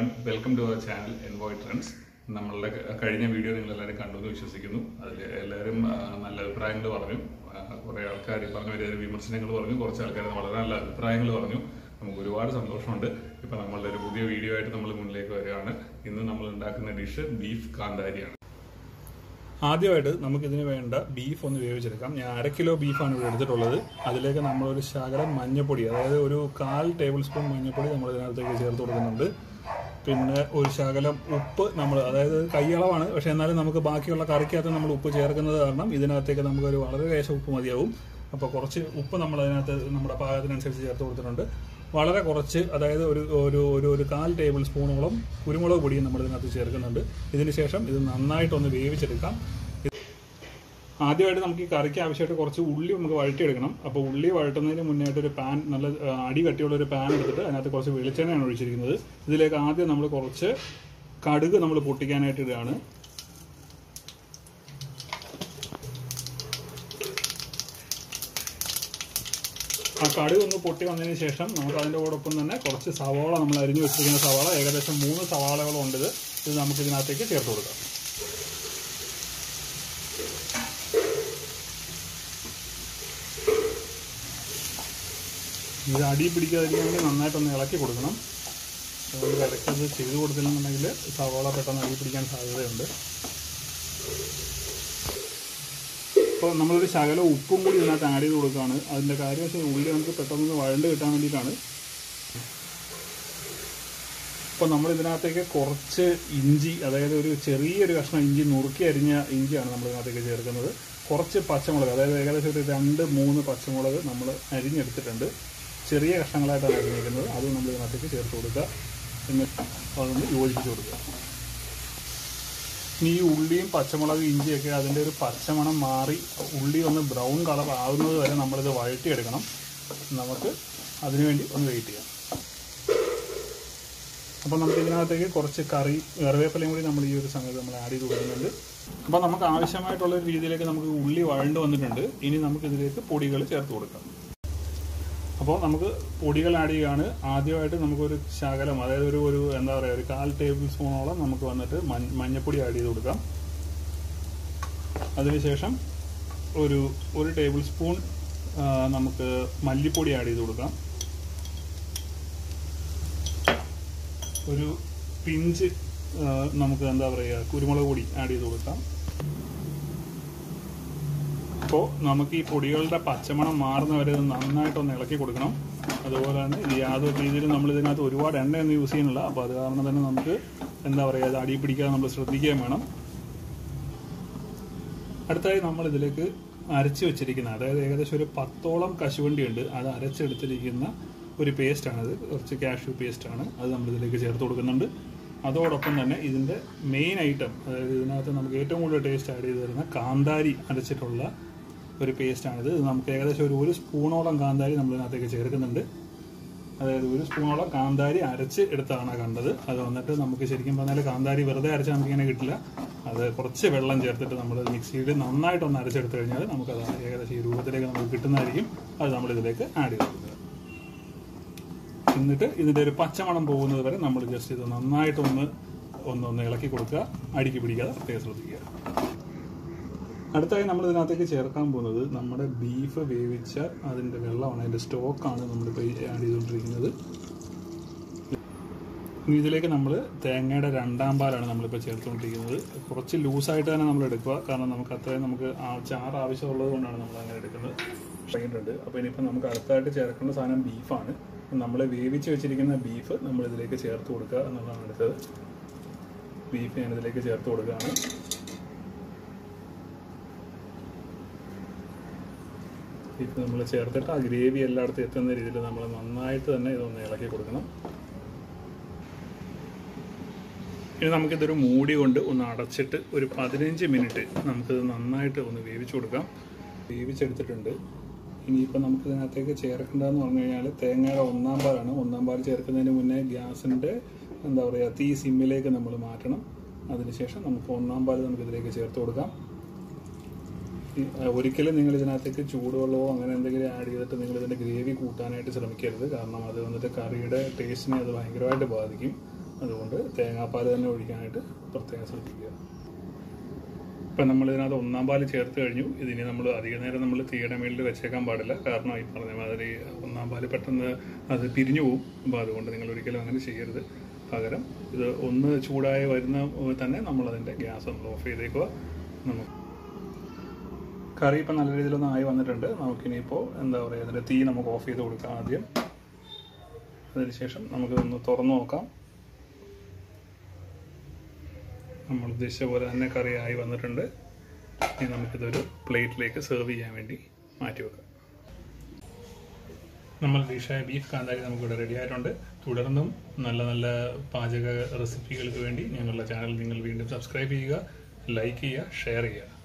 everyone welcome to our channel envoy trends നമ്മളുടെ ക- കഴിഞ്ഞ വീഡിയോ നിങ്ങൾ എല്ലാവരും കണ്ടു എന്ന് വിശ്വസിക്കുന്നു അതിൽ എല്ലാവരും ആ, നല്ല അഭിപ്രായങ്ങൾ പറഞ്ഞു ആ, കുറേ ആൾക്കാർ ഈ പറഞ്ഞ ഒരു വിമർശനങ്ങൾ പറഞ്ഞു കുറച്ച് ആൾക്കാർ വളരെ നല്ല അഭിപ്രായങ്ങൾ പറഞ്ഞു നമുക്ക് ഒരുപാട് സന്തോഷമുണ്ട് ഇപ്പം നമ്മളുടെ ഒരു പുതിയ വീഡിയോ ആയിട്ട് നമ്മൾ മുന്നിലേക്ക് വരികയാണ് ഇന്ന് നമ്മൾ ഉണ്ടാക്കുന്ന ഡിഷ് ബീഫ് കാന്താരിയാണ് ആദ്യമായിട്ട് നമുക്കിതിന് വേണ്ട ബീഫ് ഒന്ന് വേവിച്ചെടുക്കാം ഞാൻ അര കിലോ ബീഫാണ് ഇവിടെ എടുത്തിട്ടുള്ളത് അതിലേക്ക് നമ്മളൊരു ശകലം മഞ്ഞപ്പൊടി അതായത് ഒരു കാൽ ടേബിൾ സ്പൂൺ മഞ്ഞപ്പൊടി നമ്മൾ ഇതിനകത്തേക്ക് ചേർത്ത് കൊടുക്കുന്നുണ്ട് പിന്നെ ഒരു ശകലം ഉപ്പ് നമ്മൾ അതായത് കൈയളവാണ് പക്ഷെ എന്നാലും നമുക്ക് ബാക്കിയുള്ള കറിക്കകത്ത് നമ്മൾ ഉപ്പ് ചേർക്കുന്നത് കാരണം ഇതിനകത്തേക്ക് നമുക്കൊരു വളരെ ലേശം ഉപ്പ് മതിയാവും അപ്പോൾ കുറച്ച് ഉപ്പ് നമ്മൾ അതിനകത്ത് നമ്മുടെ പാകത്തിനനുസരിച്ച് ചേർത്ത് കൊടുത്തിട്ടുണ്ട് വളരെ കുറച്ച് അതായത് ഒരു ഒരു ഒരു ഒരു കാൽ ടേബിൾ സ്പൂണോളം കുരുമുളക് പൊടിയും നമ്മൾ ഇതിനകത്ത് ചേർക്കുന്നുണ്ട് ഇതിന് ശേഷം ഇത് നന്നായിട്ടൊന്ന് വേവിച്ചെടുക്കാം ആദ്യമായിട്ട് നമുക്ക് ഈ കറിക്ക് ആവശ്യമായിട്ട് കുറച്ച് ഉള്ളി നമുക്ക് വഴറ്റിയെടുക്കണം അപ്പോൾ ഉള്ളി വഴറ്റുന്നതിന് മുന്നായിട്ട് ഒരു പാൻ നല്ല ആ, അടി കട്ടിയുള്ള ഒരു പാൻ എടുത്തിട്ട് അതിനകത്ത് കുറച്ച് വെളിച്ചെണ്ണയാണ് ഒഴിച്ചിരിക്കുന്നത് ഇതിലേക്ക് ആദ്യം നമ്മൾ കുറച്ച് കടുക് നമ്മൾ പൊട്ടിക്കാനായിട്ട് ഇടുകയാണ് ആ കടുക് ഒന്ന് പൊട്ടി വന്നതിന് ശേഷം നമുക്ക് അതിൻ്റെ കൂടൊപ്പം തന്നെ കുറച്ച് സവാള നമ്മൾ അരിഞ്ഞു വെച്ചിരിക്കുന്ന സവാള ഏകദേശം മൂന്ന് സവാളകളുണ്ട് ഇത് ഇത് നമുക്ക് ഇതിനകത്തേക്ക് ചേർത്ത് കൊടുക്കാം ഇത് അടി പിടിക്കാതിരിക്കാൻ വേണ്ടി നന്നായിട്ടൊന്ന് ഇളക്കി കൊടുക്കണം അതുകൊണ്ട് ഇടയ്ക്കത് ചെയ്ത് കൊടുത്തില്ലെന്നുണ്ടെങ്കിൽ സവാള പെട്ടെന്ന് അടി പിടിക്കാൻ സാധ്യതയുണ്ട് ഇപ്പോൾ നമ്മളൊരു ശകലം ഉപ്പും കൂടി ഇതിനകത്ത് ആഡ് ചെയ്ത് കൊടുക്കുകയാണ് അതിൻ്റെ കാര്യം വെച്ചാൽ ഉള്ളി നമുക്ക് പെട്ടെന്ന് വഴണ്ട് കിട്ടാൻ വേണ്ടിയിട്ടാണ് അപ്പോൾ നമ്മൾ ഇതിനകത്തേക്ക് കുറച്ച് ഇഞ്ചി അതായത് ഒരു ചെറിയൊരു കഷ്ണം ഇഞ്ചി നുറുക്കി അരിഞ്ഞ ഇഞ്ചിയാണ് നമ്മൾ ഇതിനകത്തേക്ക് ചേർക്കുന്നത് കുറച്ച് പച്ചമുളക് അതായത് ഏകദേശം ഒരു രണ്ട് മൂന്ന് പച്ചമുളക് നമ്മൾ അരിഞ്ഞെടുത്തിട്ടുണ്ട് ചെറിയ കഷ്ണങ്ങളായിട്ടാണ് അരിഞ്ഞിരിക്കുന്നത് അത് നമ്മൾ ഇതിനകത്തേക്ക് ചേർത്ത് കൊടുക്കുക എന്നിട്ട് അതൊന്ന് യോജിപ്പിച്ച് കൊടുക്കുക ഇനി ഈ ഉള്ളിയും പച്ചമുളക് ഇഞ്ചിയൊക്കെ അതിൻ്റെ ഒരു പച്ചമണം മാറി ഉള്ളി ഒന്ന് ബ്രൗൺ കളർ ആവുന്നത് വരെ നമ്മളിത് വഴറ്റിയെടുക്കണം നമുക്ക് അതിനുവേണ്ടി ഒന്ന് വെയിറ്റ് ചെയ്യാം അപ്പോൾ നമുക്ക് ഇതിനകത്തേക്ക് കുറച്ച് കറി കറിവേപ്പിലയും കൂടി നമ്മൾ ഈ ഒരു സമയത്ത് നമ്മൾ ആഡ് ചെയ്ത് കൊടുക്കുന്നുണ്ട് അപ്പോൾ നമുക്ക് ആവശ്യമായിട്ടുള്ള ഒരു രീതിയിലേക്ക് നമുക്ക് ഉള്ളി വഴണ്ട് വന്നിട്ടുണ്ട് ഇനി നമുക്ക് ഇതിലേക്ക് പൊടികൾ ചേർത്ത് കൊടുക്കാം അപ്പോൾ നമുക്ക് പൊടികൾ ആഡ് ചെയ്യുകയാണ് ആദ്യമായിട്ട് നമുക്കൊരു ശകലം അതായത് ഒരു ഒരു എന്താ പറയുക ഒരു കാൽ ടേബിൾ സ്പൂണോളം നമുക്ക് വന്നിട്ട് മഞ്ഞ- മഞ്ഞപ്പൊടി ആഡ് ചെയ്ത് കൊടുക്കാം അതിനുശേഷം ഒരു ഒരു ടേബിൾ സ്പൂൺ ആ, നമുക്ക് മല്ലിപ്പൊടി ആഡ് ചെയ്ത് കൊടുക്കാം ഒരു പിഞ്ച് ആ, നമുക്ക് എന്താ പറയുക കുരുമുളക് പൊടി ആഡ് ചെയ്ത് കൊടുക്കാം അപ്പോൾ നമുക്ക് ഈ പൊടികളുടെ പച്ചമണം മാറുന്ന വരെ ഇത് നന്നായിട്ടൊന്ന് ഇളക്കി കൊടുക്കണം അതുപോലെ തന്നെ ഈ യാതൊരു രീതിയിൽ നമ്മൾ ഇതിനകത്ത് ഒരുപാട് എണ്ണയൊന്നും യൂസ് ചെയ്യുന്നില്ല അപ്പോൾ അത് കാരണം തന്നെ നമുക്ക് എന്താ പറയുക അത് അടി പിടിക്കാതെ നമ്മൾ ശ്രദ്ധിക്കുകയും വേണം അടുത്തായി നമ്മൾ ഇതിലേക്ക് അരച്ച് വെച്ചിരിക്കുന്ന അതായത് ഏകദേശം ഒരു പത്തോളം കശുവണ്ടി ഉണ്ട് അത് അരച്ചെടുത്തിരിക്കുന്ന ഒരു പേസ്റ്റാണത് കുറച്ച് കാഷ്യൂ പേസ്റ്റാണ് അത് നമ്മൾ ഇതിലേക്ക് ചേർത്ത് കൊടുക്കുന്നുണ്ട് അതോടൊപ്പം തന്നെ ഇതിൻ്റെ മെയിൻ ഐറ്റം അതായത് ഇതിനകത്ത് നമുക്ക് ഏറ്റവും കൂടുതൽ ടേസ്റ്റ് ആഡ് ചെയ്ത് തരുന്ന കാന്താരി അരച്ചിട്ടുള്ള ഒരു പേസ്റ്റാണിത് ഇത് നമുക്ക് ഏകദേശം ഒരു ഒരു സ്പൂണോളം കാന്താരി നമ്മൾ ഇതിനകത്തേക്ക് ചേർക്കുന്നുണ്ട് അതായത് ഒരു സ്പൂണോളം കാന്താരി അരച്ച് എടുത്താണ് കണ്ടത് അത് വന്നിട്ട് നമുക്ക് ശരിക്കും പറഞ്ഞാൽ കാന്താരി വെറുതെ അരച്ച് നമുക്കിങ്ങനെ കിട്ടില്ല അത് കുറച്ച് വെള്ളം ചേർത്തിട്ട് നമ്മൾ മിക്സിയിൽ നന്നായിട്ടൊന്ന് അരച്ചെടുത്തു കഴിഞ്ഞാൽ നമുക്കത് ഏകദേശം ഈ രൂപത്തിലേക്ക് നമുക്ക് കിട്ടുന്നതായിരിക്കും അത് നമ്മൾ ഇതിലേക്ക് ആഡ് ചെയ്ത് കൊടുക്കുക എന്നിട്ട് ഇതിൻ്റെ ഒരു പച്ചമണം പോകുന്നത് വരെ നമ്മൾ ജസ്റ്റ് ഇത് നന്നായിട്ടൊന്ന് ഒന്ന് ഒന്ന് ഇളക്കി കൊടുക്കുക അടിക്ക് പിടിക്കാതെ പ്രത്യേകം ശ്രദ്ധിക്കുക അടുത്തായി നമ്മൾ ഇതിനകത്തേക്ക് ചേർക്കാൻ പോകുന്നത് നമ്മുടെ ബീഫ് വേവിച്ച അതിൻ്റെ വെള്ളമാണ് അതിൻ്റെ സ്റ്റോക്കാണ് നമ്മളിപ്പോൾ ആഡ് ചെയ്തുകൊണ്ടിരിക്കുന്നത് ഇനി ഇതിലേക്ക് നമ്മൾ തേങ്ങയുടെ രണ്ടാം പാലാണ് നമ്മളിപ്പോൾ ചേർത്തുകൊണ്ടിരിക്കുന്നത് കുറച്ച് ലൂസായിട്ട് തന്നെ നമ്മൾ എടുക്കുക കാരണം നമുക്ക് അത്രയും നമുക്ക് ആ ചാറ് ആവശ്യമുള്ളത് കൊണ്ടാണ് നമ്മൾ അങ്ങനെ എടുക്കുന്നത് കഴിഞ്ഞിട്ടുണ്ട് അപ്പോൾ ഇനിയിപ്പോൾ നമുക്ക് അടുത്തായിട്ട് ചേർക്കേണ്ട സാധനം ബീഫാണ് നമ്മൾ വേവിച്ച് വെച്ചിരിക്കുന്ന ബീഫ് നമ്മൾ ഇതിലേക്ക് ചേർത്ത് കൊടുക്കുക എന്നുള്ളതാണ് അടുത്തത് ബീഫ് ഞാൻ ഇതിലേക്ക് ചേർത്ത് കൊടുക്കുകയാണ് ബീഫ് നമ്മൾ ചേർത്തിട്ട് ആ ഗ്രേവി എല്ലായിടത്തും എത്തുന്ന രീതിയിൽ നമ്മൾ നന്നായിട്ട് തന്നെ ഇതൊന്ന് ഇളക്കി കൊടുക്കണം ഇനി നമുക്കിതൊരു മൂടി കൊണ്ട് ഒന്ന് അടച്ചിട്ട് ഒരു പതിനഞ്ച് മിനിറ്റ് നമുക്കിത് നന്നായിട്ട് ഒന്ന് വേവിച്ചു കൊടുക്കാം വേവിച്ചെടുത്തിട്ടുണ്ട് ഇനിയിപ്പോൾ നമുക്ക് ഇതിനകത്തേക്ക് ചേർക്കേണ്ടതെന്ന് പറഞ്ഞു കഴിഞ്ഞാൽ തേങ്ങയുടെ ഒന്നാം പാലാണ് ഒന്നാം പാൽ ചേർക്കുന്നതിന് മുന്നേ ഗ്യാസിൻ്റെ എന്താ പറയുക തീ സിമ്മിലേക്ക് നമ്മൾ മാറ്റണം അതിനുശേഷം നമുക്ക് ഒന്നാം പാൽ നമുക്ക് ഇതിലേക്ക് ചേർത്ത് കൊടുക്കാം ഈ, ആ, ഒരിക്കലും നിങ്ങൾ ഇതിനകത്തേക്ക് ചൂടുവെള്ളമോ അങ്ങനെ എന്തെങ്കിലും ആഡ് ചെയ്തിട്ട് നിങ്ങൾ ഇതിൻ്റെ ഗ്രേവി കൂട്ടാനായിട്ട് ശ്രമിക്കരുത് കാരണം അത് വന്നിട്ട് കറിയുടെ ടേസ്റ്റിനെ അത് ഭയങ്കരമായിട്ട് ബാധിക്കും അതുകൊണ്ട് തേങ്ങാപ്പാൽ തന്നെ ഒഴിക്കാനായിട്ട് പ്രത്യേകം ശ്രദ്ധിക്കുക ഇപ്പം നമ്മൾ ഇതിനകത്ത് ഒന്നാം പാല് ചേർത്ത് കഴിഞ്ഞു ഇതിനി നമ്മൾ അധിക നേരം നമ്മൾ തീയുടെ മേളിൽ വെച്ചേക്കാൻ പാടില്ല കാരണം ഈ പറഞ്ഞ മാതിരി ഒന്നാം പാല് പെട്ടെന്ന് അത് പിരിഞ്ഞു പോകും അപ്പോൾ അതുകൊണ്ട് നിങ്ങൾ ഒരിക്കലും അങ്ങനെ ചെയ്യരുത് പകരം ഇത് ഒന്ന് ചൂടായി വരുന്ന തന്നെ നമ്മൾ അതിൻ്റെ ഗ്യാസ് ഒന്ന് ഓഫ് ചെയ്തേക്കുക നമുക്ക് കറി ഇപ്പം നല്ല രീതിയിലൊന്ന് ആയി വന്നിട്ടുണ്ട് നമുക്കിനിയിപ്പോൾ എന്താ പറയുക അതിൻ്റെ തീ നമുക്ക് ഓഫ് ചെയ്ത് കൊടുക്കാം ആദ്യം അതിനുശേഷം നമുക്കിതൊന്ന് തുറന്നു നോക്കാം നമ്മൾ ഉദ്ദേശിച്ച പോലെ തന്നെ കറി ആയി വന്നിട്ടുണ്ട് ഇനി നമുക്കിതൊരു പ്ലേറ്റിലേക്ക് സെർവ് ചെയ്യാൻ വേണ്ടി മാറ്റി വെക്കാം നമ്മൾ ഡിഷായ ബീഫ് കാന്താരി നമുക്കിവിടെ റെഡി ആയിട്ടുണ്ട് തുടർന്നും നല്ല നല്ല പാചക റെസിപ്പികൾക്ക് വേണ്ടി ഞങ്ങളുടെ ചാനൽ നിങ്ങൾ വീണ്ടും സബ്സ്ക്രൈബ് ചെയ്യുക ലൈക്ക് ചെയ്യുക ഷെയർ ചെയ്യുക